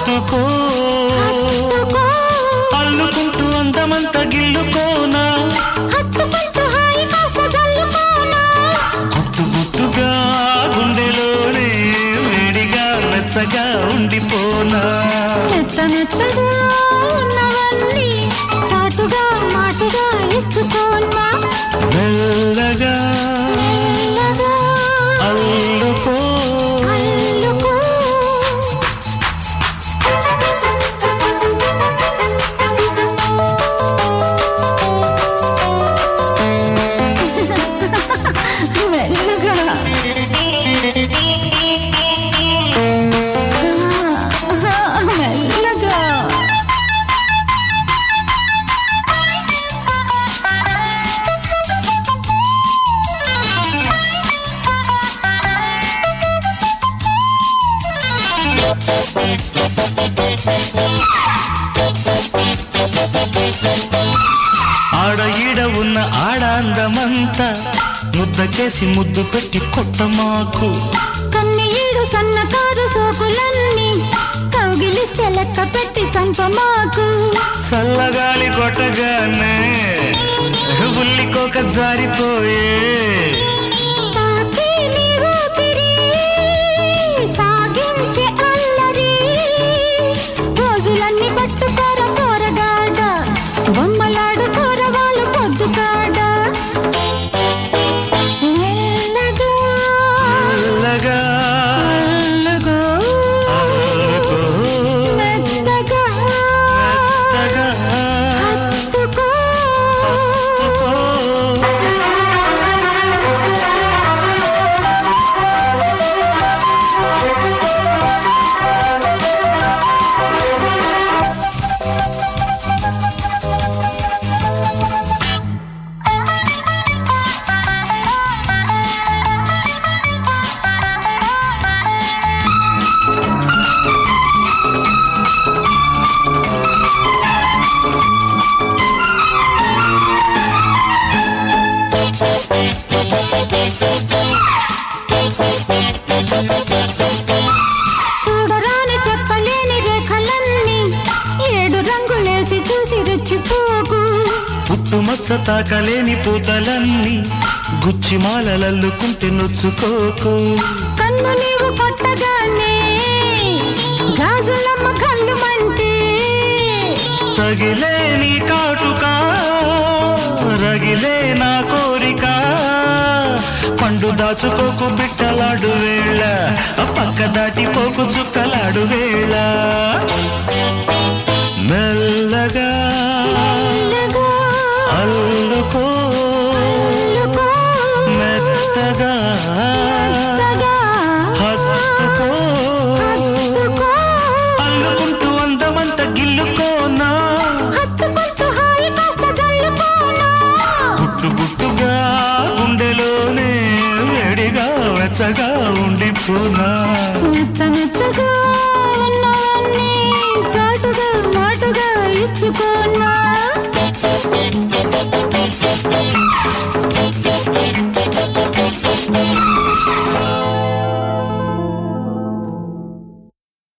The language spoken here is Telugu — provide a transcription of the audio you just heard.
హత్తుకో హత్తుకో, అల్లుకుంటూ అందమంత గిల్లుకోనా హత్తుకుంటూ హాయి కాస్త జల్లుకోనా గుట్టు గుట్టుగా గుండెలోనే వేడిగా వెచ్చగా ఉండిపోనా మెత్త మెత్తగా ఉన్నవన్నీ చాటుగా మాటుగా ఇచ్చుకోనా మెల్లగా మెల్లగా అల్లుకో అల్లుకో మెల్లగా మెల్లగా ఆడ ఈడ ఉన్న ఆడ అందమంతా ముద్దకేసి ముద్దు పెట్టి కొట్ట మాకు కన్నీడు సన్నకారు సోకులన్నీ కౌగిలిస్తే లెక్క పెట్టి చంపమాకు చల్లగాలి కొట్టగానే ఉల్లికోక జారిపోయే తాకి నీ ఊపిరి సాగించే అల్లరి రోజులన్నీ పట్టుకోర పోరగాడ బొమ్మలాడు కూరవాళ్ళు పొద్దు కాడ మెల్లగా మెల్లగా మెల్లగా అల్లుకో, మెత్తగా మెత్తగా హత్తుకో హత్తుకో. చూడరాని చెప్పలేని రేఖలన్నీ ఏడు రంగులేసి చూసి రెచ్చిపోకు పుట్టుమచ్చ తాకలేని పూతలన్నీ గుచ్చి మాలలల్లుకుంటే నొచ్చుకోకు కన్ను నీవు కొట్టగానే గాజులమ్మ కళ్ళు మంటే తగిలే నీ కాటుకా రగిలే నా కోరిక పండు దాచుకోకు బిట్టలాడు వేళ పక్క దాటిపోకు చుక్కలాడు వేళ మెల్లగా మెల్లగా అల్లుకో అల్లుకో, మెత్తగా మెత్తగా హత్తుకో హత్తుకో, అల్లుకుంటూ అందమంత గిల్లుకోనా హత్తుకుంటూ హాయి కాస్త జల్లుకోనా గుట్టు గుట్టుగా గుండెలోనే వేడిగా వెచ్చగా ఉండిపోనా